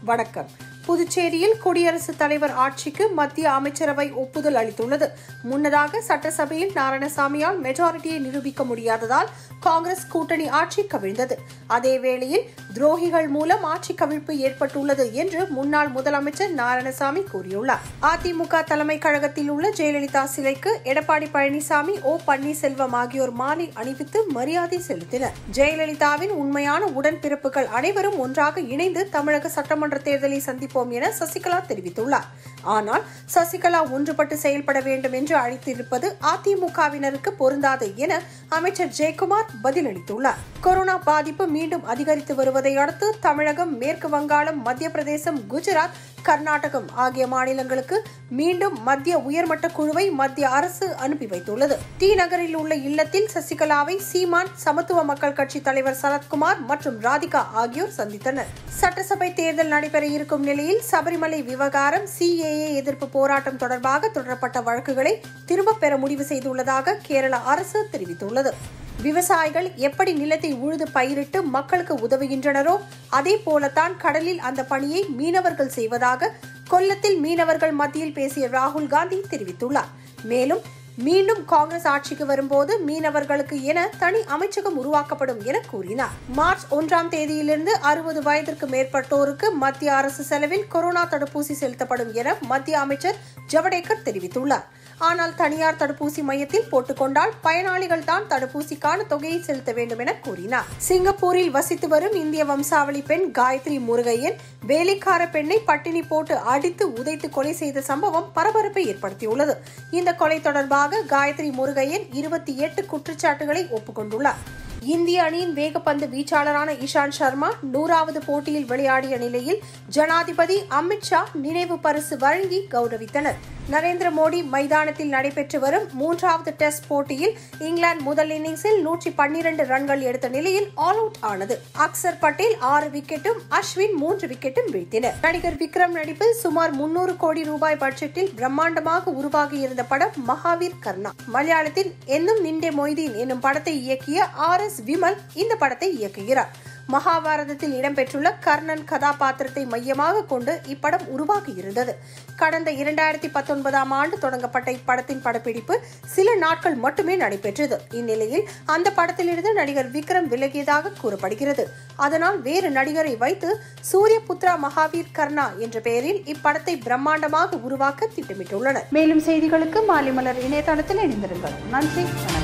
வணக்கம் புதுச்சேரியில் குடியரசுத் தலைவர் ஆட்சிக்கு மத்திய அமைச்சரவை ஒப்புதல் அளித்துள்ளது முன்னதாக சட்டசபையில் நாராயணசாமியால் மெஜாரிட்டியை நிரூபிக்க முடியாததால் காங்கிரஸ் கூட்டணி ஆட்சி கவிழ்ந்தது அதேவேளையில் துரோகிகள் மூலம் ஆட்சி கவிழ்ப்பு ஏற்பட்டுள்ளது என்று முன்னாள் முதலமைச்சர் நாராயணசாமி கூறியுள்ளார் அதிமுக தலைமை கழகத்தில் உள்ள ஜெயலலிதா சிலைக்கு எடப்பாடி பழனிசாமி ஓ பன்னீர்செல்வம் ஆகியோர் மாலை அணிவித்து மரியாதை செலுத்தினர் ஜெயலலிதாவின் உண்மையான உடன்பிறப்புகள் அனைவரும் ஒன்றாக இணைந்து தமிழக சட்டமன்ற தேர்தலை சந்திப்போம் என சசிகலா தெரிவித்துள்ளார் ஆனால் சசிகலா ஒன்றுபட்டு செயல்பட வேண்டும் என்று அழைத்திருப்பது அதிமுகவினருக்கு பொருந்தாது என அமைச்சர் ஜெயக்குமார் பதிலளித்துள்ளார் கொரோனா பாதிப்பு மீண்டும் அதிகரித்து வருவதை அடுத்து தமிழகம் மேற்கு வங்காளம் மத்திய பிரதேசம் குஜராத் கர்நாடகம் ஆகிய மாநிலங்களுக்கு மீண்டும் மத்திய உயர்மட்ட குழுவை மத்திய அரசு அனுப்பி வைத்துள்ளது டி நகரில் உள்ள இல்லத்தில் சசிகலாவை சீமான் சமத்துவ மக்கள் கட்சி தலைவர் சரத்குமார் மற்றும் ராதிகா ஆகியோர் சந்தித்தனர் சட்டசபை தேர்தல் நடைபெற இருக்கும் நிலையில் சபரிமலை விவகாரம் சிஏஏ எதிர்ப்பு போராட்டம் தொடர்பாக தொடரப்பட்ட வழக்குகளை திரும்பப் பெற முடிவு செய்துள்ளதாக கேரள அரசு தெரிவித்துள்ளது விவசாயிகள் எப்படி நிலத்தை உழுது பயிரிட்டு மக்களுக்கு உதவுகின்றனரோ அதே போலத்தான் கடலில் அந்த பணியை மீனவர்கள் செய்வதாக கொல்லத்தில் மீனவர்கள் மத்தியில் பேசிய ராகுல் காந்தி தெரிவித்துள்ளார் மேலும் மீண்டும் காங்கிரஸ் ஆட்சிக்கு வரும்போது மீனவர்களுக்கு என தனி அமைச்சகம் உருவாக்கப்படும் என கூறினார் மார்ச் ஒன்றாம் தேதியிலிருந்து அறுபது வயதிற்கு மேற்பட்டோருக்கு மத்திய அரசு செலவில் கொரோனா தடுப்பூசி செலுத்தப்படும் என மத்திய அமைச்சர் ஜவடேகர் தெரிவித்துள்ளார் ஆனால் தனியார் தடுப்பூசி மையத்தில் போட்டுக்கொண்டால் பயனாளிகள் தான் தடுப்பூசிக்கான தொகையை செலுத்த வேண்டும் என கூறினார் சிங்கப்பூரில் வசித்து வரும் இந்திய வம்சாவளி பெண் காயத்ரி முருகையன் வேலைக்கார பெண்ணை பட்டினி போட்டு அடித்து உதைத்து கொலை செய்த சம்பவம் பரபரப்பை ஏற்படுத்தியுள்ளது இந்த கொலை தொடர்பாக காயத்ரி முருகையன் இருபத்தி எட்டு குற்றச்சாட்டுகளை ஒப்புக்கொண்டுள்ளார் இந்திய அணியின் வேகப்பந்து வீச்சாளரான இஷாந்த் சர்மா நூறாவது போட்டியில் விளையாடிய நிலையில் ஜனாதிபதி அமித்ஷா நினைவு பரிசு வழங்கி கௌரவித்தனர் நரேந்திர மோடி மைதானத்தில் நடைபெற்று வரும் மூன்றாவது டெஸ்ட் போட்டியில் இங்கிலாந்து முதல் இன்னிங்ஸில் நூற்றி பன்னிரண்டு ரன்கள் எடுத்த நிலையில் ஆல் அவுட் ஆனது அக்சர் பட்டேல் ஆறு விக்கெட்டும் அஸ்வின் மூன்று விக்கெட்டும் வீழ்த்தினர் நடிகர் விக்ரம் நடிப்பில் சுமார் முன்னூறு கோடி ரூபாய் பட்ஜெட்டில் பிரம்மாண்டமாக உருவாகி இருந்த படம் மகாவீர் கர்ணா மலையாளத்தில் என்னும் நிண்டே மொய்தீன் என்னும் படத்தை இயக்கிய ஆர் எஸ் விமல் இந்த படத்தை இயக்குகிறார் மகாபாரதத்தில் இடம்பெற்றுள்ள கர்ணன் கதாபாத்திரத்தை மையமாக கொண்டு இப்படம் உருவாகியிருந்தது கடந்த இரண்டாயிரத்தி பத்தொன்பதாம் ஆண்டு தொடங்கப்பட்ட இப்படத்தின் படப்பிடிப்பு சில நாட்கள் மட்டுமே நடைபெற்றது இந்நிலையில் அந்த படத்திலிருந்து நடிகர் விக்ரம் விலகியதாக கூறப்படுகிறது அதனால் வேறு நடிகரை வைத்து சூரியபுத்ரா மகாவீர் கர்ணா என்ற பெயரில் இப்படத்தை பிரம்மாண்டமாக உருவாக்க திட்டமிட்டுள்ளனர் மேலும் செய்திகளுக்கு மாலிமலர் இணையதளத்தில் இணைந்திருங்கள் நன்றி வணக்கம்